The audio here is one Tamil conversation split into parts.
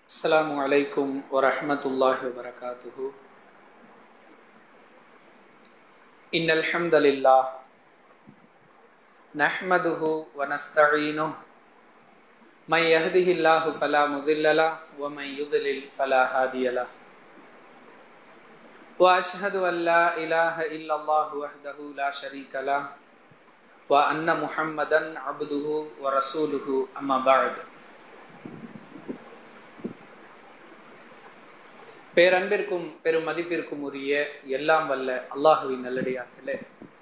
السلام عليكم ورحمة الله وبركاته إن الحمد لله نحمده ونستعينه من يهده الله فلا مضل له ومن يضلل فلا هادي له وأشهد أن لا إله إلا الله وحده لا شريك له وأن محمدا عبده ورسوله أما بعد பேரன்பிற்கும் பெரும் மதிப்பிற்கும் உரிய எல்லாம் வல்ல அல்லாஹுவின் நல்லடியார்களே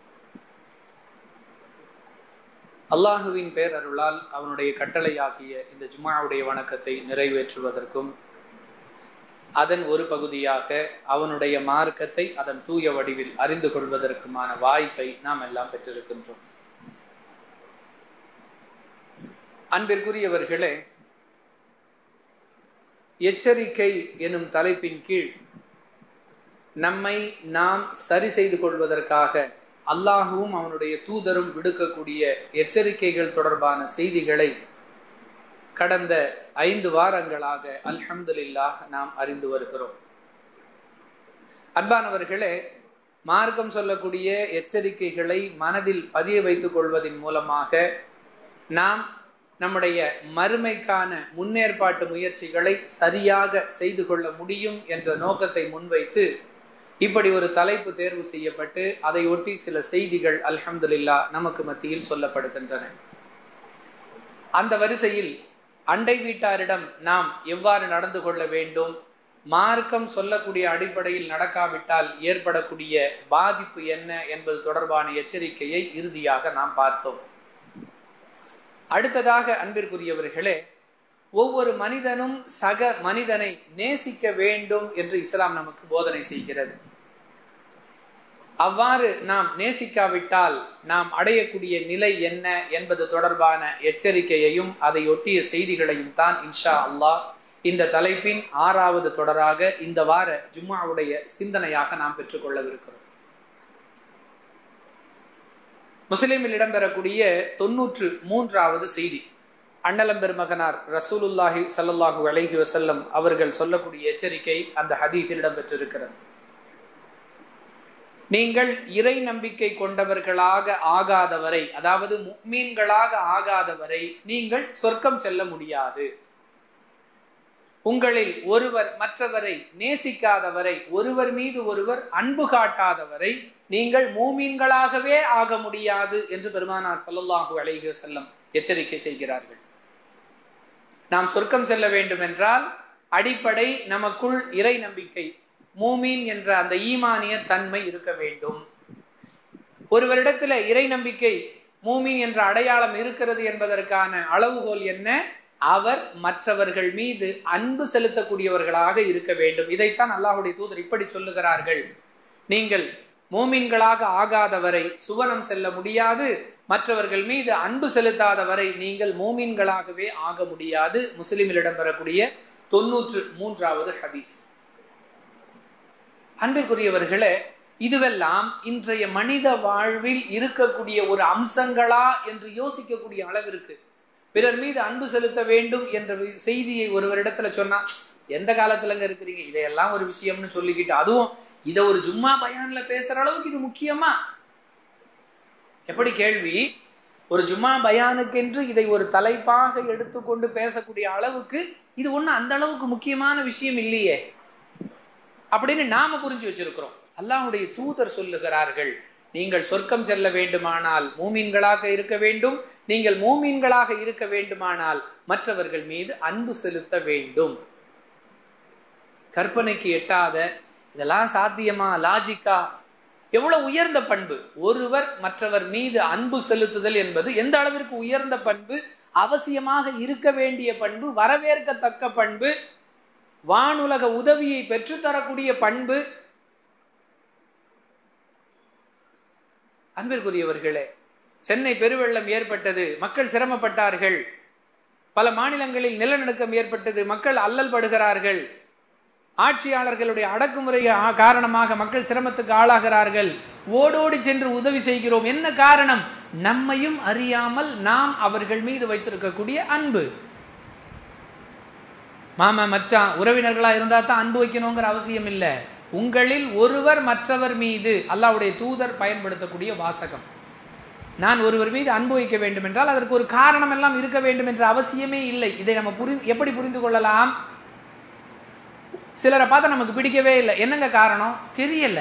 அல்லாஹுவின் பேரருளால் அவனுடைய கட்டளையாகிய இந்த ஜுமாவுடைய வணக்கத்தை நிறைவேற்றுவதற்கும் அதன் ஒரு பகுதியாக அவனுடைய மார்க்கத்தை அதன் தூய வடிவில் அறிந்து கொள்வதற்குமான வாய்ப்பை நாம் எல்லாம் பெற்றிருக்கின்றோம் அன்பிற்குரியவர்களே எச்சரிக்கை எனும் தலைப்பின் கீழ் நம்மை நாம் சரி செய்து கொள்வதற்காக அல்லாஹுவும் அவனுடைய தூதரும் விடுக்கக்கூடிய எச்சரிக்கைகள் தொடர்பான செய்திகளை கடந்த ஐந்து வாரங்களாக அல்ஹம்துலில்லாஹ் நாம் அறிந்து வருகிறோம் அன்பானவர்களே மார்க்கம் சொல்லக்கூடிய எச்சரிக்கைகளை மனதில் பதிய வைத்துக் கொள்வதன் மூலமாக நாம் நம்முடைய மறுமைக்கான முன்னேற்பாட்டு முயற்சிகளை சரியாக செய்து கொள்ள முடியும் என்ற நோக்கத்தை முன்வைத்து இப்படி ஒரு தலைப்பு தேர்வு செய்யப்பட்டு அதை ஒட்டி சில செய்திகள் அல்ஹம்துலில்லா நமக்கு மத்தியில் சொல்லப்படுகின்றன அந்த வரிசையில் அண்டை வீட்டாரிடம் நாம் எவ்வாறு நடந்து கொள்ள வேண்டும் மார்க்கம் சொல்லக்கூடிய அடிப்படையில் நடக்காவிட்டால் ஏற்படக்கூடிய பாதிப்பு என்ன என்பது தொடர்பான எச்சரிக்கையை இறுதியாக நாம் பார்த்தோம் அடுத்ததாக அன்பிற்குரியவர்களே ஒவ்வொரு மனிதனும் சக மனிதனை நேசிக்க வேண்டும் என்று இஸ்லாம் நமக்கு போதனை செய்கிறது அவ்வாறு நாம் நேசிக்காவிட்டால் நாம் அடையக்கூடிய நிலை என்ன என்பது தொடர்பான எச்சரிக்கையையும் அதை ஒட்டிய செய்திகளையும் தான் இன்ஷா அல்லாஹ் இந்த தலைப்பின் ஆறாவது தொடராக இந்த வார ஜும்மாவுடைய சிந்தனையாக நாம் பெற்றுக்கொள்ளவிருக்கிறோம் முஸ்லிமில் இடம்பெறக்கூடிய தொன்னூற்று மூன்றாவது செய்தி அண்ணலம் பெருமகனார் ரசூலுல்லாஹி சல்லாஹூ அலஹி வசல்லம் அவர்கள் சொல்லக்கூடிய எச்சரிக்கை அந்த ஹதீஸில் இடம்பெற்றிருக்கிறது நீங்கள் இறை நம்பிக்கை கொண்டவர்களாக ஆகாதவரை அதாவது மீன்களாக ஆகாதவரை நீங்கள் சொர்க்கம் செல்ல முடியாது உங்களில் ஒருவர் மற்றவரை நேசிக்காதவரை ஒருவர் மீது ஒருவர் அன்பு காட்டாதவரை நீங்கள் மூமீன்களாகவே ஆக முடியாது என்று பெருமானார் சல்லல்லாஹூ அலைஹி செல்லம் எச்சரிக்கை செய்கிறார்கள் நாம் சொர்க்கம் செல்ல வேண்டும் என்றால் அடிப்படை நமக்குள் இறை நம்பிக்கை மூமீன் என்ற அந்த ஈமானிய தன்மை இருக்க வேண்டும் ஒருவரிடத்துல இறை நம்பிக்கை மூமீன் என்ற அடையாளம் இருக்கிறது என்பதற்கான அளவுகோல் என்ன அவர் மற்றவர்கள் மீது அன்பு செலுத்தக்கூடியவர்களாக இருக்க வேண்டும் இதைத்தான் அல்லாஹுடைய தூதர் இப்படி சொல்லுகிறார்கள் நீங்கள் மூமின்களாக ஆகாதவரை சுவனம் செல்ல முடியாது மற்றவர்கள் மீது அன்பு செலுத்தாதவரை நீங்கள் மூமின்களாகவே ஆக முடியாது முஸ்லிமில் இடம்பெறக்கூடிய தொன்னூற்று மூன்றாவது ஹதீஸ் அன்பிற்குரியவர்களே இதுவெல்லாம் இன்றைய மனித வாழ்வில் இருக்கக்கூடிய ஒரு அம்சங்களா என்று யோசிக்கக்கூடிய அளவிற்கு பிறர் மீது அன்பு செலுத்த வேண்டும் என்ற செய்தியை ஒருவரிடத்துல சொன்னா எந்த காலத்துலங்க இருக்கிறீங்க இதையெல்லாம் ஒரு விஷயம்னு சொல்லிக்கிட்டு அதுவும் இதை ஒரு ஜும்மா பயான்ல பேசுற அளவுக்கு இது முக்கியமா எப்படி கேள்வி ஒரு ஜும்மா பயானுக்கென்று இதை ஒரு தலைப்பாக எடுத்துக்கொண்டு பேசக்கூடிய அளவுக்கு இது ஒண்ணு அந்த அளவுக்கு முக்கியமான விஷயம் இல்லையே அப்படின்னு நாம புரிஞ்சு வச்சிருக்கிறோம் அல்லாஹுடைய தூதர் சொல்லுகிறார்கள் நீங்கள் சொர்க்கம் செல்ல வேண்டுமானால் மூமீன்களாக இருக்க வேண்டும் நீங்கள் மூமீன்களாக இருக்க வேண்டுமானால் மற்றவர்கள் மீது அன்பு செலுத்த வேண்டும் கற்பனைக்கு எட்டாத இதெல்லாம் சாத்தியமா லாஜிக்கா எவ்வளவு உயர்ந்த பண்பு ஒருவர் மற்றவர் மீது அன்பு செலுத்துதல் என்பது எந்த அளவிற்கு உயர்ந்த பண்பு அவசியமாக இருக்க வேண்டிய பண்பு வரவேற்கத்தக்க பண்பு வானுலக உதவியை பெற்றுத்தரக்கூடிய பண்பு அன்பிற்குரியவர்களே சென்னை பெருவெள்ளம் ஏற்பட்டது மக்கள் சிரமப்பட்டார்கள் பல மாநிலங்களில் நிலநடுக்கம் ஏற்பட்டது மக்கள் அல்லல் படுகிறார்கள் ஆட்சியாளர்களுடைய அடக்குமுறை காரணமாக மக்கள் சிரமத்துக்கு ஆளாகிறார்கள் ஓடோடி சென்று உதவி செய்கிறோம் என்ன காரணம் நம்மையும் அறியாமல் நாம் அவர்கள் மீது வைத்திருக்கக்கூடிய அன்பு மாமா மச்சான் உறவினர்களாக இருந்தால் தான் அன்பு வைக்கணுங்கிற அவசியம் இல்லை உங்களில் ஒருவர் மற்றவர் மீது அல்லாவுடைய தூதர் பயன்படுத்தக்கூடிய வாசகம் நான் ஒருவர் மீது அன்பு வைக்க வேண்டும் என்றால் அதற்கு ஒரு காரணம் எல்லாம் இருக்க வேண்டும் என்ற அவசியமே இல்லை இதை நம்ம புரி எப்படி புரிந்து கொள்ளலாம் சிலரை பார்த்தா நமக்கு பிடிக்கவே இல்லை என்னங்க காரணம் தெரியல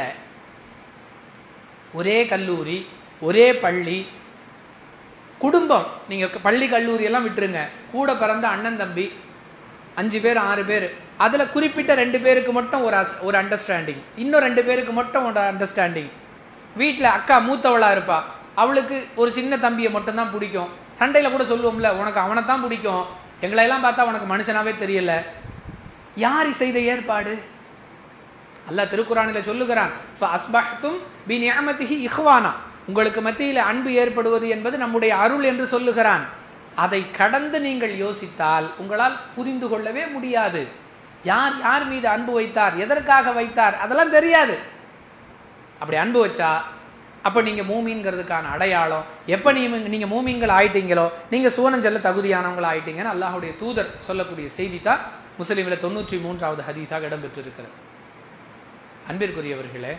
ஒரே கல்லூரி ஒரே பள்ளி குடும்பம் நீங்கள் பள்ளி கல்லூரி எல்லாம் விட்டுருங்க கூட பிறந்த அண்ணன் தம்பி அஞ்சு பேர் ஆறு பேர் அதில் குறிப்பிட்ட ரெண்டு பேருக்கு மட்டும் ஒரு அஸ் ஒரு அண்டர்ஸ்டாண்டிங் இன்னும் ரெண்டு பேருக்கு மட்டும் ஒரு அண்டர்ஸ்டாண்டிங் வீட்டில் அக்கா மூத்தவளாக இருப்பா அவளுக்கு ஒரு சின்ன தம்பியை மட்டும்தான் பிடிக்கும் சண்டையில் கூட சொல்லுவோம்ல உனக்கு அவனை தான் பிடிக்கும் எங்களையெல்லாம் பார்த்தா உனக்கு மனுஷனாவே தெரியல யார் செய்த ஏற்பாடு அல்லாஹ் திருக்குறானில் சொல்லுகிறான் அஸ்பஹ்தும் பி நியமத்திஹி இஹ்வானா உங்களுக்கு மத்தியில் அன்பு ஏற்படுவது என்பது நம்முடைய அருள் என்று சொல்லுகிறான் அதை கடந்து நீங்கள் யோசித்தால் உங்களால் புரிந்து கொள்ளவே முடியாது யார் யார் மீது அன்பு வைத்தார் எதற்காக வைத்தார் அதெல்லாம் தெரியாது அப்படி அன்பு வச்சா அப்போ நீங்கள் மூமின்கிறதுக்கான அடையாளம் எப்போ நீங்கள் நீங்கள் மூமின்கள் ஆயிட்டீங்களோ நீங்கள் சுவனஞ்சல்ல தகுதியானவங்கள் ஆயிட்டீங்கன்னு அல்லாஹுடைய தூதர் சொல்லக்கூடிய செய்தி தான் முஸ்லீமில் தொண்ணூற்றி மூன்றாவது ஹதீஸாக இடம்பெற்றிருக்கிறது அன்பிற்குரியவர்களே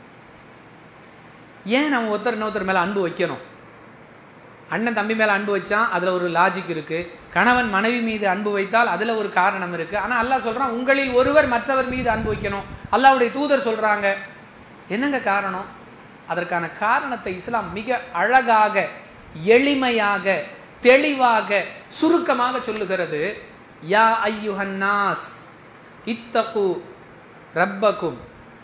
ஏன் நம்ம ஒருத்தர் இன்னொருத்தர் மேலே அன்பு வைக்கணும் அண்ணன் தம்பி மேலே அன்பு வச்சான் அதில் ஒரு லாஜிக் இருக்குது கணவன் மனைவி மீது அன்பு வைத்தால் அதில் ஒரு காரணம் இருக்குது ஆனால் அல்லாஹ் சொல்கிறான் உங்களில் ஒருவர் மற்றவர் மீது அன்பு வைக்கணும் அல்லாவுடைய தூதர் சொல்கிறாங்க என்னங்க காரணம் அதற்கான காரணத்தை இஸ்லாம் மிக அழகாக எளிமையாக தெளிவாக சுருக்கமாக சொல்லுகிறது யா ஐயுஹன்னாஸ் இத்தகு ரப்பக்கும்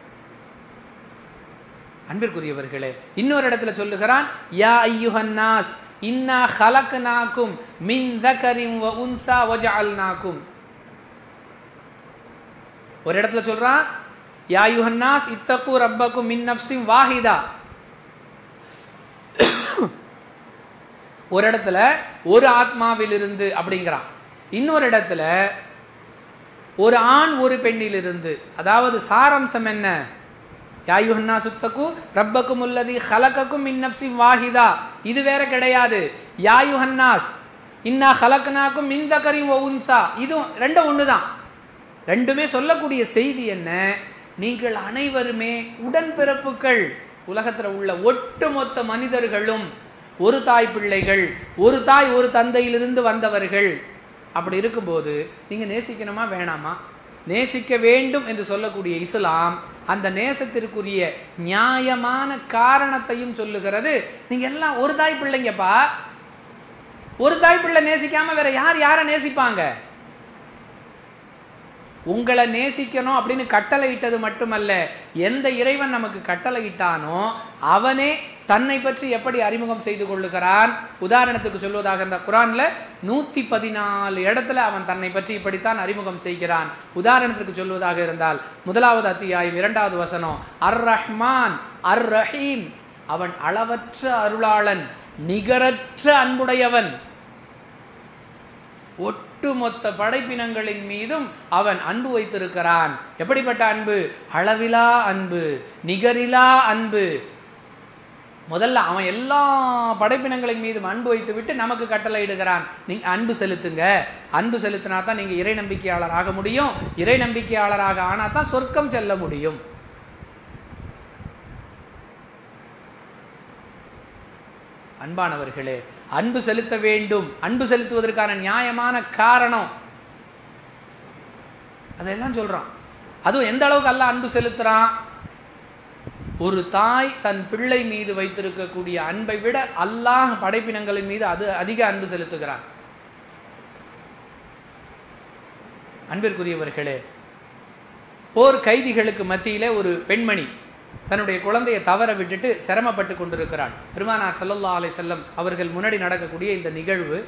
அன்பிற்குரியவர்களே இன்னொரு இடத்துல சொல்லுகிறான் யா ஐயுஹன்னாஸ் இன்னா ஹலக்னாக்கும் மின் தகரிம் வ உன்சா வஜஅல்னாக்கும் ஒரு இடத்துல சொல்றான் யா யுஹன்னாஸ் இத்தகு ரப்பக்கும் மின் நஃப்ஸின் வாஹிதா ஒரு இடத்துல ஒரு ஆத்மாவிலிருந்து அப்படிங்கிறான் இன்னொரு இடத்துல ஒரு ஆண் ஒரு பெண்ணிலிருந்து அதாவது சாரம்சம் என்ன யாயுஹன்னா சுத்தக்கு ரப்பக்கும் உள்ளதி ஹலக்கக்கும் மின்னப்சி வாஹிதா இது வேற கிடையாது யாயுஹன்னாஸ் இன்னா ஹலக்னாக்கும் மின்தகரின் ஒவுன்சா இதுவும் ரெண்டும் ஒன்று தான் ரெண்டுமே சொல்லக்கூடிய செய்தி என்ன நீங்கள் அனைவருமே உடன்பிறப்புகள் உலகத்தில் உள்ள ஒட்டுமொத்த மனிதர்களும் ஒரு தாய் பிள்ளைகள் ஒரு தாய் ஒரு தந்தையிலிருந்து வந்தவர்கள் அப்படி இருக்கும்போது நீங்கள் நேசிக்கணுமா வேணாமா நேசிக்க வேண்டும் என்று சொல்லக்கூடிய இஸ்லாம் அந்த நேசத்திற்குரிய நியாயமான காரணத்தையும் சொல்லுகிறது நீங்க எல்லாம் ஒரு தாய் பிள்ளைங்கப்பா ஒரு தாய் பிள்ளை நேசிக்காம வேற யார் யாரை நேசிப்பாங்க உங்களை நேசிக்கணும் அப்படின்னு கட்டளை இட்டது மட்டுமல்ல எந்த இறைவன் நமக்கு கட்டளை இட்டானோ அவனே தன்னை பற்றி எப்படி அறிமுகம் செய்து கொள்ளுகிறான் உதாரணத்துக்கு சொல்வதாக இந்த குரான்ல நூத்தி பதினாலு இடத்துல அவன் தன்னை பற்றி இப்படித்தான் அறிமுகம் செய்கிறான் உதாரணத்துக்கு சொல்வதாக இருந்தால் முதலாவது அத்தியாயம் இரண்டாவது வசனம் அர் ரஹ்மான் அர் ரஹீம் அவன் அளவற்ற அருளாளன் நிகரற்ற அன்புடையவன் ஒட்டுமொத்த படைப்பினங்களின் மீதும் அவன் அன்பு வைத்திருக்கிறான் எப்படிப்பட்ட அன்பு அளவிலா அன்பு நிகரிலா அன்பு முதல்ல அவன் எல்லா படைப்பினங்களின் மீதும் அன்பு வைத்து விட்டு நமக்கு கட்டளை இடுகிறான் நீங்க அன்பு செலுத்துங்க அன்பு செலுத்தினா தான் நீங்க இறை நம்பிக்கையாளர் ஆக முடியும் இறை நம்பிக்கையாளராக ஆனா தான் சொர்க்கம் செல்ல முடியும் அன்பானவர்களே அன்பு செலுத்த வேண்டும் அன்பு செலுத்துவதற்கான நியாயமான காரணம் அதெல்லாம் சொல்றான் அதுவும் எந்த அளவுக்கு அல்ல அன்பு செலுத்துறான் ஒரு தாய் தன் பிள்ளை மீது வைத்திருக்கக்கூடிய அன்பை விட அல்லாஹ் படைப்பினங்களின் மீது அது அதிக அன்பு செலுத்துகிறான் அன்பிற்குரியவர்களே போர் கைதிகளுக்கு மத்தியிலே ஒரு பெண்மணி தன்னுடைய குழந்தையை தவற விட்டுட்டு சிரமப்பட்டு கொண்டிருக்கிறாள் பெருமானார் சல்லல்லா அலை செல்லம் அவர்கள் முன்னாடி நடக்கக்கூடிய இந்த நிகழ்வு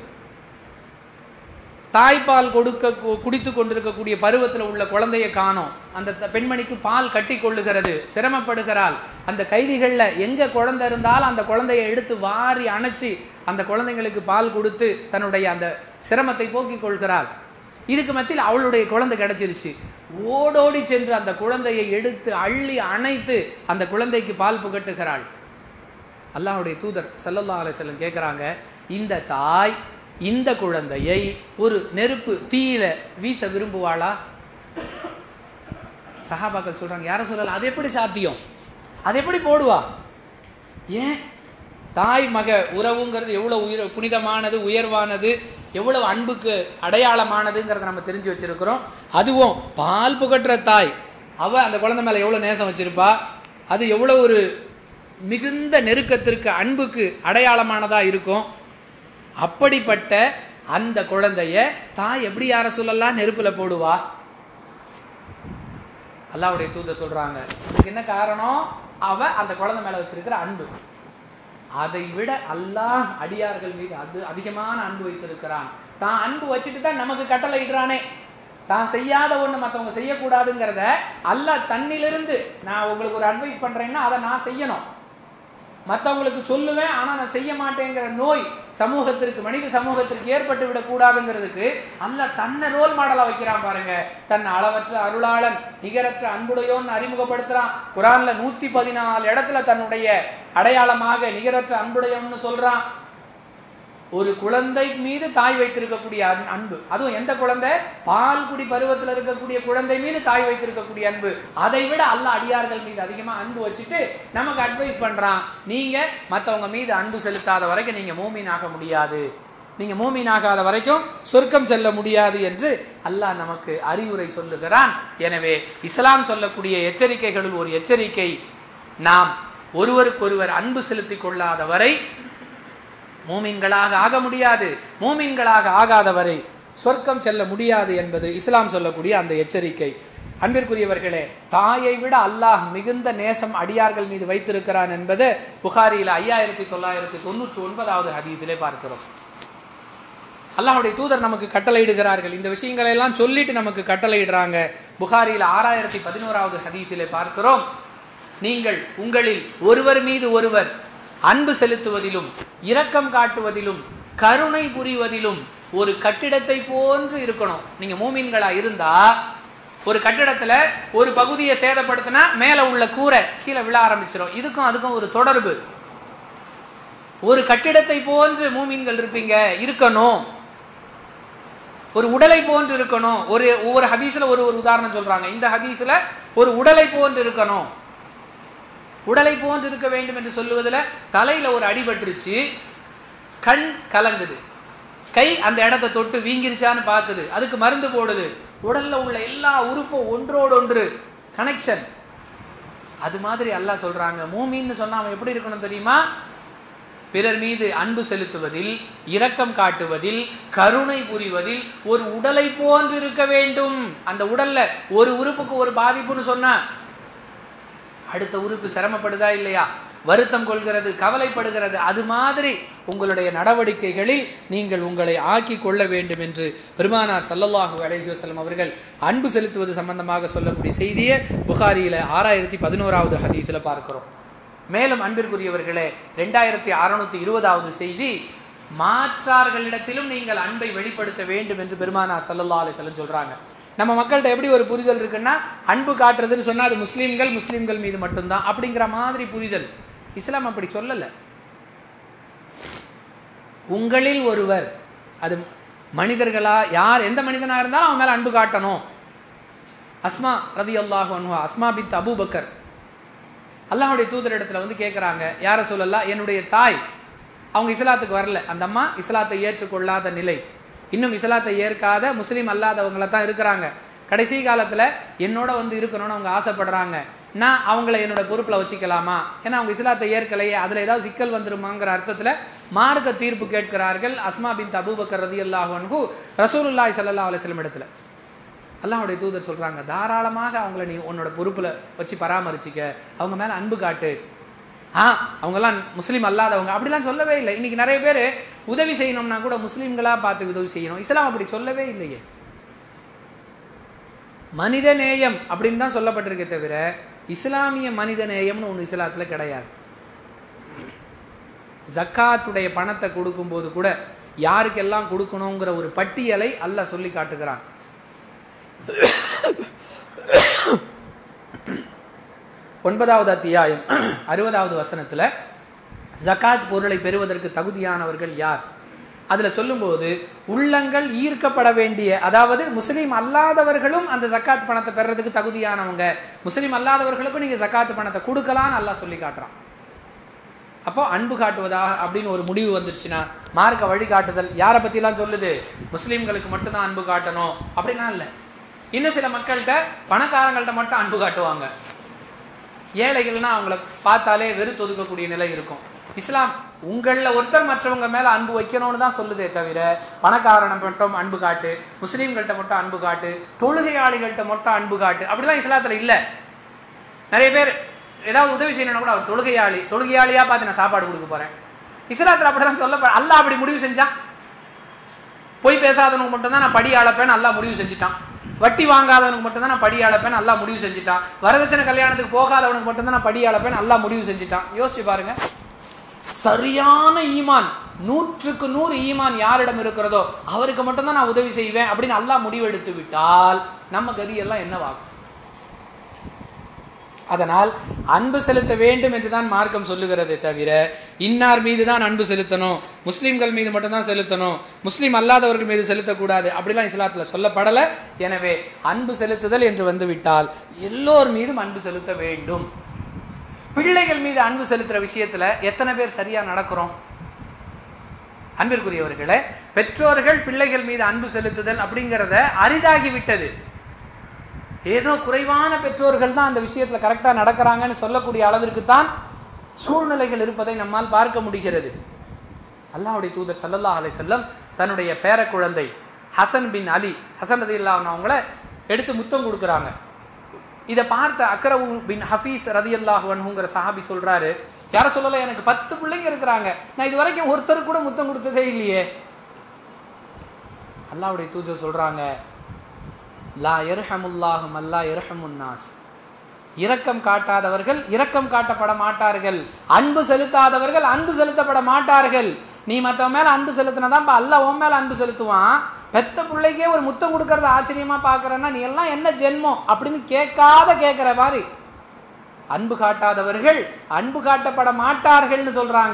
தாய்ப்பால் கொடுக்க குடித்து கொண்டிருக்கக்கூடிய பருவத்தில் உள்ள குழந்தையை காணோம் அந்த பெண்மணிக்கு பால் கட்டி கொள்ளுகிறது சிரமப்படுகிறாள் அந்த கைதிகளில் எங்க குழந்தை இருந்தாலும் அந்த குழந்தையை எடுத்து வாரி அணைச்சி அந்த குழந்தைங்களுக்கு பால் கொடுத்து தன்னுடைய அந்த சிரமத்தை போக்கிக் கொள்கிறாள் இதுக்கு மத்தியில் அவளுடைய குழந்தை கிடைச்சிருச்சு ஓடோடி சென்று அந்த குழந்தையை எடுத்து அள்ளி அணைத்து அந்த குழந்தைக்கு பால் புகட்டுகிறாள் அல்லாஹுடைய தூதர் சல்லல்லா அலிசல்லம் கேட்குறாங்க இந்த தாய் இந்த குழந்தையை ஒரு நெருப்பு தீயில வீச விரும்புவாளா சஹாபாக்கள் சொல்றாங்க யார சொல்லல அது எப்படி சாத்தியம் அது எப்படி போடுவா ஏன் தாய் மக உறவுங்கிறது எவ்வளவு உயிர் புனிதமானது உயர்வானது எவ்வளவு அன்புக்கு அடையாளமானதுங்கிறத நம்ம தெரிஞ்சு வச்சிருக்கிறோம் அதுவும் பால் புகட்டுற தாய் அவ அந்த குழந்தை மேல எவ்வளவு நேசம் வச்சிருப்பா அது எவ்வளவு ஒரு மிகுந்த நெருக்கத்திற்கு அன்புக்கு அடையாளமானதா இருக்கும் அப்படிப்பட்ட அந்த குழந்தைய தாய் எப்படி யார சொல்லலாம் நெருப்புல போடுவா அல்லாவுடைய தூதர் சொல்றாங்க இதுக்கு என்ன காரணம் அவ அந்த குழந்தை மேல வச்சிருக்கிற அன்பு அதை விட அல்லாஹ் அடியார்கள் மீது அது அதிகமான அன்பு வைத்திருக்கிறான் தான் அன்பு வச்சுட்டு தான் நமக்கு கட்டளை இடுறானே தான் செய்யாத ஒண்ணு மற்றவங்க செய்யக்கூடாதுங்கிறத அல்லாஹ் தன்னிலிருந்து நான் உங்களுக்கு ஒரு அட்வைஸ் பண்றேன்னா அதை நான் செய்யணும் மற்றவங்களுக்கு சொல்லுவேன் ஆனா நான் செய்ய மாட்டேங்கிற நோய் சமூகத்திற்கு மனித சமூகத்திற்கு ஏற்பட்டு விடக்கூடாதுங்கிறதுக்கு அல்லாஹ் தன்னை ரோல் மாடலா வைக்கிறான் பாருங்க தன் அளவற்ற அருளாளன் நிகரற்ற அன்புடையோன்னு அறிமுகப்படுத்துறான் குரான்ல நூத்தி பதினாலு இடத்துல தன்னுடைய அடையாளமாக நிகரற்ற அன்புடையோன்னு சொல்றான் ஒரு குழந்தை மீது தாய் வைத்திருக்கக்கூடிய அன்- அன்பு அதுவும் எந்த குழந்தை பால் குடி பருவத்தில் இருக்கக்கூடிய குழந்தை மீது தாய் வைத்திருக்கக்கூடிய அன்பு அதை விட அல்ல அடியார்கள் மீது அதிகமா அன்பு வச்சுட்டு நமக்கு அட்வைஸ் பண்றான் நீங்க மத்தவங்க மீது அன்பு செலுத்தாத வரைக்கும் நீங்க மூமீன் ஆக முடியாது நீங்க மூமீன் ஆகாத வரைக்கும் சொர்க்கம் செல்ல முடியாது என்று அல்லாஹ் நமக்கு அறிவுரை சொல்லுகிறான் எனவே இஸ்லாம் சொல்லக்கூடிய எச்சரிக்கைகளில் ஒரு எச்சரிக்கை நாம் ஒருவருக்கொருவர் அன்பு செலுத்திக் கொள்ளாத வரை மூமின்களாக ஆக முடியாது மூமின்களாக ஆகாதவரை சொர்க்கம் செல்ல முடியாது என்பது இஸ்லாம் சொல்லக்கூடிய அந்த எச்சரிக்கை அன்பிற்குரியவர்களே தாயை விட அல்லாஹ் மிகுந்த நேசம் அடியார்கள் மீது வைத்திருக்கிறான் என்பது புகாரியில் ஐயாயிரத்தி தொள்ளாயிரத்தி தொண்ணூற்றி ஒன்பதாவது ஹதீஸிலே பார்க்கிறோம் அல்லாஹ்வுடைய தூதர் நமக்கு கட்டளையிடுகிறார்கள் இந்த விஷயங்களை எல்லாம் சொல்லிட்டு நமக்கு கட்டளையிடுறாங்க புகாரியில் ஆறாயிரத்தி பதினோராவது ஹதீஸிலே பார்க்கிறோம் நீங்கள் உங்களில் ஒருவர் மீது ஒருவர் அன்பு செலுத்துவதிலும் இரக்கம் காட்டுவதிலும் கருணை புரிவதிலும் ஒரு கட்டிடத்தை போன்று இருக்கணும் நீங்க மூமின்களா இருந்தா ஒரு கட்டிடத்துல ஒரு பகுதியை சேதப்படுத்தினா மேல உள்ள கூரை கீழே விழ ஆரம்பிச்சிடும் இதுக்கும் அதுக்கும் ஒரு தொடர்பு ஒரு கட்டிடத்தை போன்று மூமின்கள் இருப்பீங்க இருக்கணும் ஒரு உடலை போன்று இருக்கணும் ஒரு ஒவ்வொரு ஹதீஸ்ல ஒரு ஒரு உதாரணம் சொல்றாங்க இந்த ஹதீஸ்ல ஒரு உடலை போன்று இருக்கணும் உடலை போன்று இருக்க வேண்டும் என்று சொல்லுவதில் தலையில ஒரு அடிபட்டுருச்சு கண் கலங்குது கை அந்த இடத்தை தொட்டு வீங்கிருச்சான்னு பார்க்குது அதுக்கு மருந்து போடுது உடல்ல உள்ள எல்லா உறுப்பும் ஒன்றோடு ஒன்று கனெக்ஷன் அது மாதிரி அல்லாஹ் சொல்றாங்க மூமின்னு சொன்னா அவன் எப்படி இருக்கணும் தெரியுமா பிறர் மீது அன்பு செலுத்துவதில் இரக்கம் காட்டுவதில் கருணை புரிவதில் ஒரு உடலை போன்று இருக்க வேண்டும் அந்த உடல்ல ஒரு உறுப்புக்கு ஒரு பாதிப்புன்னு சொன்னா அடுத்த உறுப்பு சிரமப்படுதா இல்லையா வருத்தம் கொள்கிறது கவலைப்படுகிறது அது மாதிரி உங்களுடைய நடவடிக்கைகளில் நீங்கள் உங்களை ஆக்கி கொள்ள வேண்டும் என்று பெருமானார் சல்லல்லாஹு அலைஹி வஸல்லம் அவர்கள் அன்பு செலுத்துவது சம்பந்தமாக சொல்லக்கூடிய செய்தியை புகாரியில ஆறாயிரத்தி பதினோராவது ஹதீஸில் பார்க்கிறோம் மேலும் அன்பிற்குரியவர்களே ரெண்டாயிரத்தி அறுநூத்தி இருபதாவது செய்தி மாற்றார்களிடத்திலும் நீங்கள் அன்பை வெளிப்படுத்த வேண்டும் என்று பெருமானார் சல்லல்லா அலிஸ்லம் சொல்றாங்க நம்ம மக்கள்கிட்ட எப்படி ஒரு புரிதல் இருக்குன்னா அன்பு காட்டுறதுன்னு சொன்னா அது முஸ்லீம்கள் முஸ்லீம்கள் மீது மட்டும்தான் அப்படிங்கிற மாதிரி புரிதல் இஸ்லாம் அப்படி சொல்லல உங்களில் ஒருவர் அது மனிதர்களா யார் எந்த மனிதனா இருந்தாலும் அவன் மேல அன்பு காட்டணும் அஸ்மா ரதி அல்லாஹு அன்ஹா அஸ்மா பித் அபூபக்கர் அல்லாஹ்வுடைய தூதரிடத்துல வந்து கேட்குறாங்க யாரை சொல்லலாம் என்னுடைய தாய் அவங்க இஸ்லாத்துக்கு வரல அந்த அம்மா இஸ்லாத்தை ஏற்றுக்கொள்ளாத நிலை இன்னும் இஸ்லாத்தை ஏற்காத முஸ்லீம் அல்லாதவங்கள தான் இருக்கிறாங்க கடைசி காலத்துல என்னோட வந்து இருக்கணும்னு அவங்க ஆசைப்படுறாங்க நான் அவங்கள என்னோட பொறுப்புல வச்சுக்கலாமா ஏன்னா அவங்க இஸ்லாத்தை ஏற்கலையே அதுல ஏதாவது சிக்கல் வந்துருமாங்கிற அர்த்தத்துல மார்க்க தீர்ப்பு கேட்கிறார்கள் அஸ்மா பின் அபூபக்கர் ரதி அல்லாஹு ரசூலுல்லாஹி ஸல்லல்லாஹு அலைஹி வஸல்லம் இடத்துல அல்லாஹ்வுடைய தூதர் சொல்றாங்க தாராளமாக அவங்கள நீ உன்னோட பொறுப்புல வச்சு பராமரிச்சுக்க அவங்க மேல அன்பு காட்டு ஆ அவங்கெல்லாம் முஸ்லீம் அல்லாதவங்க அப்படிலாம் சொல்லவே இல்லை இன்னைக்கு நிறைய பேர் உதவி செய்யணும்னா கூட முஸ்லீம்களா பார்த்து உதவி செய்யணும் இஸ்லாம் அப்படி சொல்லவே இல்லையே மனித நேயம் அப்படின்னு தான் சொல்லப்பட்டிருக்கே தவிர இஸ்லாமிய மனித நேயம்னு ஒன்று இஸ்லாத்துல கிடையாது ஜக்காத்துடைய பணத்தை கொடுக்கும்போது கூட யாருக்கெல்லாம் கொடுக்கணுங்கிற ஒரு பட்டியலை அல்லாஹ் சொல்லி காட்டுகிறான் ஒன்பதாவது அத்தியாயம் அறுபதாவது வசனத்துல ஜகாத் பொருளை பெறுவதற்கு தகுதியானவர்கள் யார் அதுல சொல்லும்போது உள்ளங்கள் ஈர்க்கப்பட வேண்டிய அதாவது முஸ்லீம் அல்லாதவர்களும் அந்த ஜக்காத் பணத்தை பெறறதுக்கு தகுதியானவங்க முஸ்லீம் அல்லாதவர்களுக்கும் நீங்க ஜக்காத் பணத்தை கொடுக்கலாம்னு அல்லாஹ் சொல்லி காட்டுறான் அப்போ அன்பு காட்டுவதாக அப்படின்னு ஒரு முடிவு வந்துருச்சுன்னா மார்க்க வழிகாட்டுதல் யாரை பற்றிலாம் சொல்லுது முஸ்லீம்களுக்கு மட்டும்தான் அன்பு காட்டணும் அப்படிலாம் இல்லை இன்னும் சில மக்கள்கிட்ட பணக்காரங்கள்ட்ட மட்டும் அன்பு காட்டுவாங்க ஏழைகள்னா அவங்கள பார்த்தாலே வெறுத்து ஒதுக்கக்கூடிய நிலை இருக்கும் இஸ்லாம் உங்களில் ஒருத்தர் மற்றவங்க மேலே அன்பு வைக்கணும்னு தான் சொல்லுதே தவிர பணக்காரனை மட்டும் அன்பு காட்டு முஸ்லீம்கள்ட்ட மட்டும் அன்பு காட்டு தொழுகையாளிகள்கிட்ட மட்டும் அன்பு காட்டு அப்படிலாம் இஸ்லாத்தில் இல்லை நிறைய பேர் ஏதாவது உதவி செய்யணும்னா கூட அவர் தொழுகையாளி தொழுகையாளியாக பார்த்து நான் சாப்பாடு கொடுக்க போகிறேன் இஸ்லாத்தில் அப்படிதான் சொல்ல அல்லாஹ் அப்படி முடிவு செஞ்சான் பொய் பேசாதவனுக்கு மட்டும்தான் நான் படி அளப்பேன்னு அல்லாஹ் முடிவு செஞ்சுட்டான் வட்டி வாங்காதவனுக்கு மட்டும்தான் நான் படி அளப்பேன்னு அல்லாஹ் முடிவு செஞ்சுட்டான் வரதட்சணை கல்யாணத்துக்கு போகாதவனுக்கு மட்டும்தான் நான் படி அளப்பேன்னு அல்லாஹ் முடிவு செஞ்சுட்டான் யோசிச்சு பாருங்க சரியான ஈமான் நூற்றுக்கு நூறு ஈமான் யாரிடம் இருக்கிறதோ அவருக்கு மட்டும்தான் நான் உதவி செய்வேன் அப்படின்னு அல்லாஹ் முடிவெடுத்து விட்டால் நம்ம கதியெல்லாம் என்னவாகும் அதனால் அன்பு செலுத்த வேண்டும் என்று தான் மார்க்கம் சொல்லுகிறதே தவிர இன்னார் மீது தான் அன்பு செலுத்தணும் முஸ்லீம்கள் மீது மட்டும்தான் செலுத்தணும் முஸ்லீம் அல்லாதவர்கள் மீது செலுத்தக்கூடாது அப்படிலாம் இஸ்லாத்தில் சொல்லப்படலை எனவே அன்பு செலுத்துதல் என்று வந்துவிட்டால் எல்லோர் மீதும் அன்பு செலுத்த வேண்டும் பிள்ளைகள் மீது அன்பு செலுத்துகிற விஷயத்தில் எத்தனை பேர் சரியாக நடக்கிறோம் அன்பிற்குரியவர்களே பெற்றோர்கள் பிள்ளைகள் மீது அன்பு செலுத்துதல் அப்படிங்கிறத அரிதாகி விட்டது ஏதோ குறைவான பெற்றோர்கள் தான் அந்த விஷயத்தில் கரெக்டாக நடக்கிறாங்கன்னு சொல்லக்கூடிய அளவிற்கு தான் சூழ்நிலைகள் இருப்பதை நம்மால் பார்க்க முடிகிறது அல்லாஹுடைய தூதர் சல்லல்லா அலை செல்லம் தன்னுடைய பேர குழந்தை ஹசன் பின் அலி ஹசன் ரதி அவங்கள எடுத்து முத்தம் கொடுக்குறாங்க இதை பார்த்த அக்ரவு பின் ஹஃபீஸ் ரதி அல்லாஹுவன்ஹுங்கிற சஹாபி சொல்றாரு யார சொல்லலை எனக்கு பத்து பிள்ளைங்க இருக்கிறாங்க நான் இது வரைக்கும் ஒருத்தர் கூட முத்தம் கொடுத்ததே இல்லையே அல்லாவுடைய தூதர் சொல்றாங்க லா எர்ஹமுல்லாஹு மல்லா எர்ஹமுன்னாஸ் இரக்கம் காட்டாதவர்கள் இரக்கம் காட்டப்பட மாட்டார்கள் அன்பு செலுத்தாதவர்கள் அன்பு செலுத்தப்பட மாட்டார்கள் நீ மற்றவன் மேல அன்பு செலுத்தினதான் அல்ல உன் மேல அன்பு செலுத்துவான் பெத்த பிள்ளைக்கே ஒரு முத்தம் கொடுக்கறத ஆச்சரியமா பாக்குறேன்னா நீ எல்லாம் என்ன ஜென்மம் அப்படின்னு கேட்காத கேட்கிற மாதிரி அன்பு காட்டாதவர்கள் அன்பு காட்டப்பட மாட்டார்கள்னு சொல்றாங்க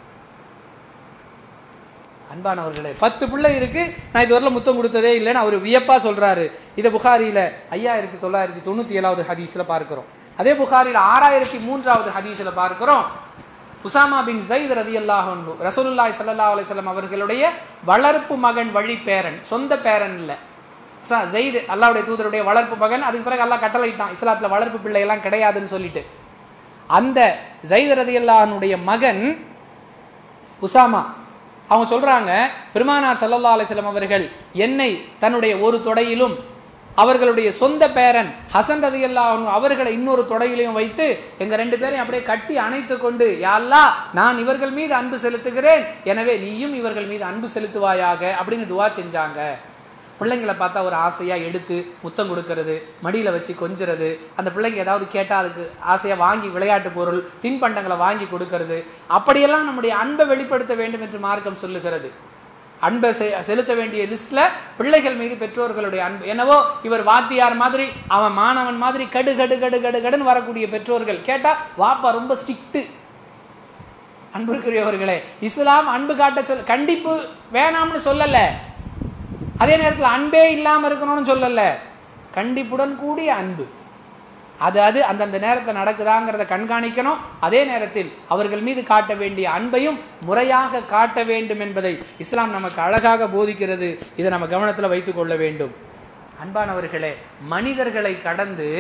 அன்பானவர்களே பத்து பிள்ளை இருக்கு நான் இதுவரையில் முத்தம் கொடுத்ததே இல்லைன்னு அவர் வியப்பா சொல்றாரு இதை புகாரியில ஐயாயிரத்தி தொள்ளாயிரத்தி தொண்ணூத்தி ஏழாவது ஹதீஸ்ல பார்க்கிறோம் அதே புகாரில் ஆறாயிரத்தி மூன்றாவது ஹதீஸ்ல பார்க்கிறோம் உசாமா பின் ஜயித் ரதி அல்லாஹு ரசூலுல்லாய் சல்லா அலிஸ்லாம் அவர்களுடைய வளர்ப்பு மகன் வழி பேரன் சொந்த பேரன் இல்லை ஜெயித் அல்லாவுடைய தூதருடைய வளர்ப்பு மகன் அதுக்கு பிறகு அல்லாஹ் கட்டளையிட்டான் இஸ்லாத்தில் வளர்ப்பு பிள்ளை எல்லாம் கிடையாதுன்னு சொல்லிட்டு அந்த ஜெயித் ரதி அல்லாஹனுடைய மகன் உசாமா அவங்க சொல்றாங்க பெருமானார் சல்லல்லா அலிஸ்லாம் அவர்கள் என்னை தன்னுடைய ஒரு தொடையிலும் அவர்களுடைய சொந்த பேரன் ஹசன் ரதி அவர்களை இன்னொரு தொடையிலையும் வைத்து எங்க ரெண்டு பேரையும் அப்படியே கட்டி அணைத்து கொண்டு யாழ்லா நான் இவர்கள் மீது அன்பு செலுத்துகிறேன் எனவே நீயும் இவர்கள் மீது அன்பு செலுத்துவாயாக அப்படின்னு துவா செஞ்சாங்க பிள்ளைங்களை பார்த்தா ஒரு ஆசையாக எடுத்து முத்தம் கொடுக்கறது மடியில் வச்சு கொஞ்சிறது அந்த பிள்ளைங்க ஏதாவது கேட்டால் அதுக்கு ஆசையாக வாங்கி விளையாட்டு பொருள் தின்பண்டங்களை வாங்கி கொடுக்கறது அப்படியெல்லாம் நம்முடைய அன்பை வெளிப்படுத்த வேண்டும் என்று மார்க்கம் சொல்லுகிறது அன்பை செலுத்த வேண்டிய லிஸ்ட்ல பிள்ளைகள் மீது பெற்றோர்களுடைய அன்பு என்னவோ இவர் வாத்தியார் மாதிரி அவன் மாணவன் மாதிரி கடு கடு கடு கடு கடுன்னு வரக்கூடிய பெற்றோர்கள் கேட்டா வாப்பா ரொம்ப ஸ்ட்ரிக்ட்டு அன்புக்குரியவர்களே இஸ்லாம் அன்பு காட்ட சொல் கண்டிப்பு வேணாம்னு சொல்லலை அதே நேரத்தில் அன்பே இல்லாமல் இருக்கணும்னு சொல்லலை கண்டிப்புடன் கூடிய அன்பு அது அது அந்தந்த நேரத்தில் நடக்குதாங்கிறத கண்காணிக்கணும் அதே நேரத்தில் அவர்கள் மீது காட்ட வேண்டிய அன்பையும் முறையாக காட்ட வேண்டும் என்பதை இஸ்லாம் நமக்கு அழகாக போதிக்கிறது இதை நம்ம கவனத்தில் வைத்து கொள்ள வேண்டும் அன்பானவர்களே மனிதர்களை கடந்து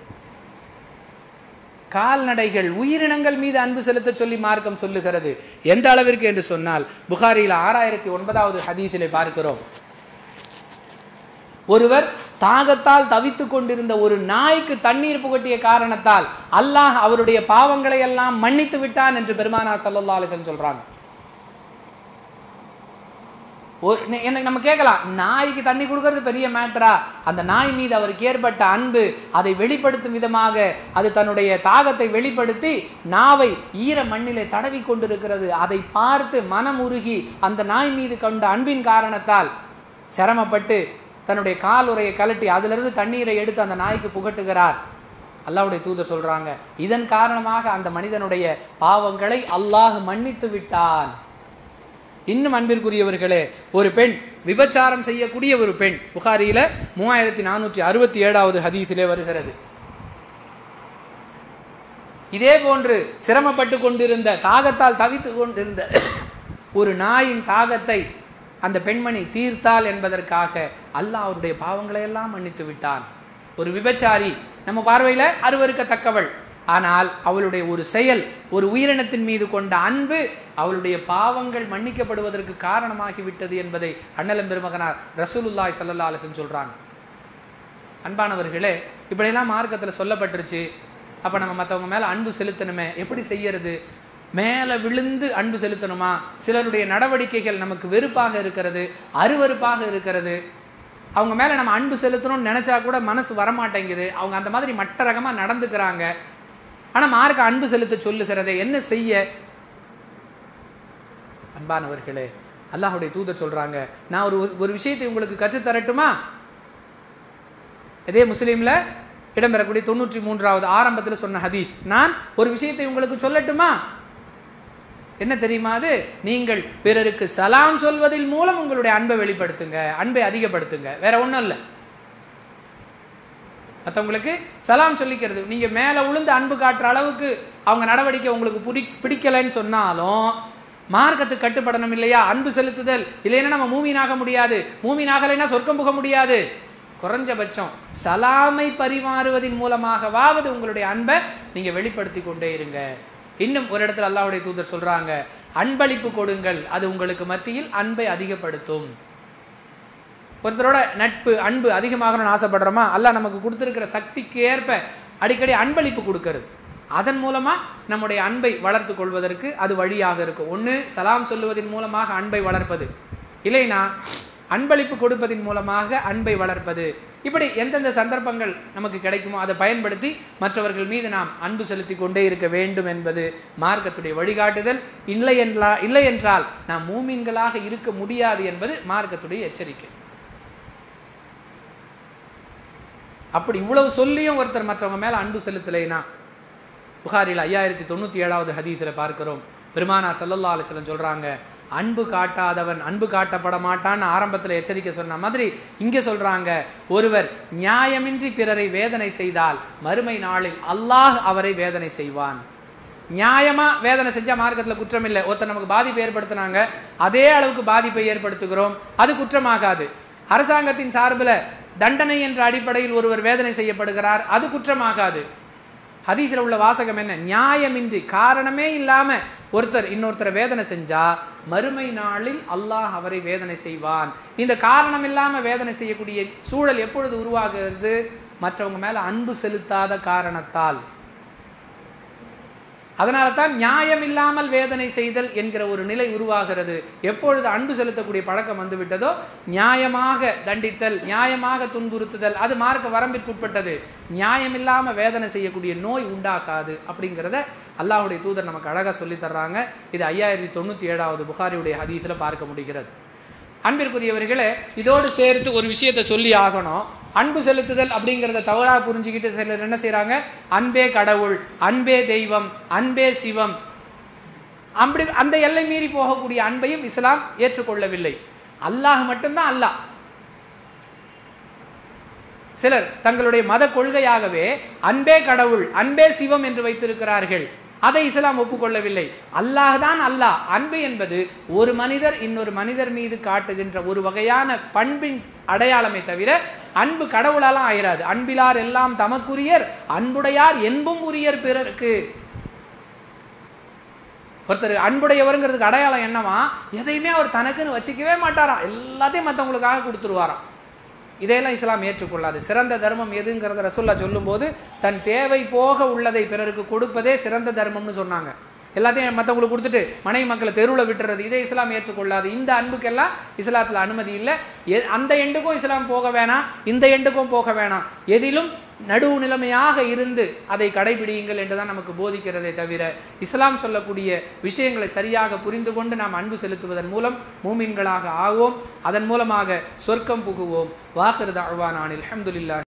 கால்நடைகள் உயிரினங்கள் மீது அன்பு செலுத்த சொல்லி மார்க்கம் சொல்லுகிறது எந்த அளவிற்கு என்று சொன்னால் புகாரியில் ஆறாயிரத்தி ஒன்பதாவது ஹதீஸிலே பார்க்கிறோம் ஒருவர் தாகத்தால் தவித்து கொண்டிருந்த ஒரு நாய்க்கு தண்ணீர் புகட்டிய காரணத்தால் அல்லாஹ் அவருடைய பாவங்களை எல்லாம் மன்னித்து விட்டான் என்று பெருமானா சல்லா அலிசன் சொல்றாங்க என்ன நம்ம கேட்கலாம் நாய்க்கு தண்ணி கொடுக்கறது பெரிய மேட்டரா அந்த நாய் மீது அவருக்கு ஏற்பட்ட அன்பு அதை வெளிப்படுத்தும் விதமாக அது தன்னுடைய தாகத்தை வெளிப்படுத்தி நாவை ஈர மண்ணிலே தடவி கொண்டிருக்கிறது அதை பார்த்து மனம் உருகி அந்த நாய் மீது கொண்ட அன்பின் காரணத்தால் சிரமப்பட்டு தன்னுடைய கால் உரையை கலட்டி அதிலிருந்து தண்ணீரை எடுத்து அந்த நாய்க்கு புகட்டுகிறார் அல்லாவுடைய தூதர் சொல்றாங்க இதன் காரணமாக அந்த மனிதனுடைய பாவங்களை அல்லாஹ் மன்னித்து விட்டான் இன்னும் அன்பிற்குரியவர்களே ஒரு பெண் விபச்சாரம் செய்யக்கூடிய ஒரு பெண் புகாரியில மூவாயிரத்தி நானூற்றி அறுபத்தி ஏழாவது ஹதீஸிலே வருகிறது இதே போன்று சிரமப்பட்டு கொண்டிருந்த தாகத்தால் தவித்து கொண்டிருந்த ஒரு நாயின் தாகத்தை அந்த பெண்மணி தீர்த்தாள் என்பதற்காக அல்லாஹ் அவருடைய பாவங்களை எல்லாம் மன்னித்து விட்டான் ஒரு விபச்சாரி நம்ம பார்வையில் அருவருக்கத்தக்கவள் ஆனால் அவளுடைய ஒரு செயல் ஒரு உயிரினத்தின் மீது கொண்ட அன்பு அவளுடைய பாவங்கள் மன்னிக்கப்படுவதற்கு காரணமாகி விட்டது என்பதை அண்ணலம் பெருமகனார் ரசூலுல்லாய் சல்லா அலிசன் சொல்றாங்க அன்பானவர்களே இப்படியெல்லாம் மார்க்கத்தில் சொல்லப்பட்டுருச்சு அப்போ நம்ம மற்றவங்க மேலே அன்பு செலுத்தணுமே எப்படி செய்யறது மேலே விழுந்து அன்பு செலுத்தணுமா சிலருடைய நடவடிக்கைகள் நமக்கு வெறுப்பாக இருக்கிறது அருவருப்பாக இருக்கிறது அவங்க மேலே நம்ம அன்பு செலுத்தணும்னு நினச்சா கூட மனசு வரமாட்டேங்குது அவங்க அந்த மாதிரி மட்ட ரகமாக நடந்துக்கிறாங்க ஆனால் மார்க்க அன்பு செலுத்த சொல்லுகிறதே என்ன செய்ய அன்பானவர்களே அல்லாஹுடைய தூதர் சொல்றாங்க நான் ஒரு ஒரு விஷயத்தை உங்களுக்கு கற்றுத்தரட்டுமா இதே முஸ்லீம்ல இடம்பெறக்கூடிய தொண்ணூற்றி மூன்றாவது ஆரம்பத்தில் சொன்ன ஹதீஸ் நான் ஒரு விஷயத்தை உங்களுக்கு சொல்லட்டுமா என்ன தெரியுமா அது நீங்கள் பிறருக்கு சலாம் சொல்வதில் மூலம் உங்களுடைய அன்பை வெளிப்படுத்துங்க அன்பை அதிகப்படுத்துங்க வேற ஒன்றும் இல்லை மற்றவங்களுக்கு சலாம் சொல்லிக்கிறது நீங்க மேலே உளுந்து அன்பு காட்டுற அளவுக்கு அவங்க நடவடிக்கை உங்களுக்கு புடி பிடிக்கலைன்னு சொன்னாலும் மார்க்கத்துக்கு கட்டுப்படணும் இல்லையா அன்பு செலுத்துதல் இல்லைன்னா நம்ம மூமீனாக முடியாது மூமீனாகலைன்னா சொர்க்கம் புக முடியாது குறைஞ்சபட்சம் சலாமை பரிமாறுவதன் மூலமாகவாவது உங்களுடைய அன்பை நீங்க வெளிப்படுத்தி கொண்டே இருங்க இன்னும் ஒரு இடத்துல அல்லாஹ்வுடைய தூதர் சொல்றாங்க அன்பளிப்பு கொடுங்கள் அது உங்களுக்கு மத்தியில் அன்பை அதிகப்படுத்தும் ஒருத்தரோட நட்பு அன்பு அதிகமாகணும்னு ஆசைப்படுறோமா அல்லாஹ் நமக்கு கொடுத்துருக்கிற சக்திக்கு ஏற்ப அடிக்கடி அன்பளிப்பு கொடுக்கறது அதன் மூலமா நம்முடைய அன்பை வளர்த்து கொள்வதற்கு அது வழியாக இருக்கும் ஒன்று சலாம் சொல்லுவதன் மூலமாக அன்பை வளர்ப்பது இல்லைனா அன்பளிப்பு கொடுப்பதன் மூலமாக அன்பை வளர்ப்பது இப்படி எந்தெந்த சந்தர்ப்பங்கள் நமக்கு கிடைக்குமோ அதை பயன்படுத்தி மற்றவர்கள் மீது நாம் அன்பு செலுத்தி கொண்டே இருக்க வேண்டும் என்பது மார்க்கத்துடைய வழிகாட்டுதல் இல்லை என்றா இல்லை என்றால் நாம் மூமீன்களாக இருக்க முடியாது என்பது மார்க்கத்துடைய எச்சரிக்கை அப்படி இவ்வளவு சொல்லியும் ஒருத்தர் மற்றவங்க மேல அன்பு செலுத்தலைனா புகாரில் ஐயாயிரத்தி தொண்ணூற்றி ஏழாவது ஹதீஸில் பார்க்கிறோம் பெருமானா சல்லல்லா அலிஸ்லம் சொல்றாங்க அன்பு காட்டாதவன் அன்பு காட்டப்பட மாட்டான்னு ஆரம்பத்தில் எச்சரிக்கை சொன்ன மாதிரி இங்கே சொல்றாங்க ஒருவர் நியாயமின்றி பிறரை வேதனை செய்தால் மறுமை நாளில் அல்லாஹ் அவரை வேதனை செய்வான் நியாயமா வேதனை செஞ்சா மார்க்கத்தில் குற்றம் இல்லை ஒருத்தர் நமக்கு பாதிப்பு ஏற்படுத்தினாங்க அதே அளவுக்கு பாதிப்பை ஏற்படுத்துகிறோம் அது குற்றமாகாது அரசாங்கத்தின் சார்பில் தண்டனை என்ற அடிப்படையில் ஒருவர் வேதனை செய்யப்படுகிறார் அது குற்றமாகாது ஹதீஸில் உள்ள வாசகம் என்ன நியாயமின்றி காரணமே இல்லாம ஒருத்தர் இன்னொருத்தரை வேதனை செஞ்சா மறுமை நாளில் அல்லாஹ் அவரை வேதனை செய்வான் இந்த காரணம் இல்லாம வேதனை செய்யக்கூடிய சூழல் எப்பொழுது உருவாகிறது மற்றவங்க மேல அன்பு செலுத்தாத காரணத்தால் அதனால தான் நியாயம் இல்லாமல் வேதனை செய்தல் என்கிற ஒரு நிலை உருவாகிறது எப்பொழுது அன்பு செலுத்தக்கூடிய பழக்கம் வந்துவிட்டதோ நியாயமாக தண்டித்தல் நியாயமாக துன்புறுத்துதல் அது மார்க்க வரம்பிற்குட்பட்டது நியாயமில்லாம வேதனை செய்யக்கூடிய நோய் உண்டாக்காது அப்படிங்கிறத அல்லாஹுடைய தூதர் நமக்கு அழகாக சொல்லி தர்றாங்க இது ஐயாயிரத்தி தொண்ணூற்றி ஏழாவது புகாரியுடைய ஹதீஸில் பார்க்க முடிகிறது அன்பிற்குரியவர்களே இதோடு சேர்த்து ஒரு விஷயத்தை சொல்லி ஆகணும் அன்பு செலுத்துதல் அப்படிங்கிறத தவறாக புரிஞ்சுக்கிட்டு சிலர் என்ன செய்கிறாங்க அன்பே கடவுள் அன்பே தெய்வம் அன்பே சிவம் அப்படி அந்த எல்லை மீறி போகக்கூடிய அன்பையும் இஸ்லாம் ஏற்றுக்கொள்ளவில்லை அல்லாஹ் மட்டும்தான் அல்லாஹ் சிலர் தங்களுடைய மத கொள்கையாகவே அன்பே கடவுள் அன்பே சிவம் என்று வைத்திருக்கிறார்கள் அதை இஸ்லாம் ஒப்புக்கொள்ளவில்லை அல்லாஹ் தான் அல்லாஹ் அன்பு என்பது ஒரு மனிதர் இன்னொரு மனிதர் மீது காட்டுகின்ற ஒரு வகையான பண்பின் அடையாளமே தவிர அன்பு கடவுளாலாம் ஆயிராது அன்பிலார் எல்லாம் தமக்குரியர் அன்புடையார் என்பும் உரியர் பிறருக்கு ஒருத்தர் அன்புடையவருங்கிறதுக்கு அடையாளம் என்னவா எதையுமே அவர் தனக்குன்னு வச்சுக்கவே மாட்டாராம் எல்லாத்தையும் மற்றவங்களுக்காக கொடுத்துருவாராம் இதையெல்லாம் இஸ்லாம் ஏற்றுக்கொள்ளாது சிறந்த தர்மம் எதுங்கிறத ரசுல்லா சொல்லும்போது தன் தேவை போக உள்ளதை பிறருக்கு கொடுப்பதே சிறந்த தர்மம்னு சொன்னாங்க எல்லாத்தையும் மற்றவங்களுக்கு கொடுத்துட்டு மனைவி மக்களை தெருவில் விட்டுறது இதை இஸ்லாம் ஏற்றுக்கொள்ளாது இந்த அன்புக்கெல்லாம் இஸ்லாத்தில் அனுமதி இல்லை அந்த எண்டுக்கும் இஸ்லாம் போக வேணாம் இந்த எண்டுக்கும் போக வேணாம் எதிலும் நடுவு நிலைமையாக இருந்து அதை கடைபிடியுங்கள் என்று தான் நமக்கு போதிக்கிறதே தவிர இஸ்லாம் சொல்லக்கூடிய விஷயங்களை சரியாக புரிந்து கொண்டு நாம் அன்பு செலுத்துவதன் மூலம் மூமின்களாக ஆவோம் அதன் மூலமாக சொர்க்கம் புகுவோம் வாஹிருத அழ்வானானில் அஹமதுல்லா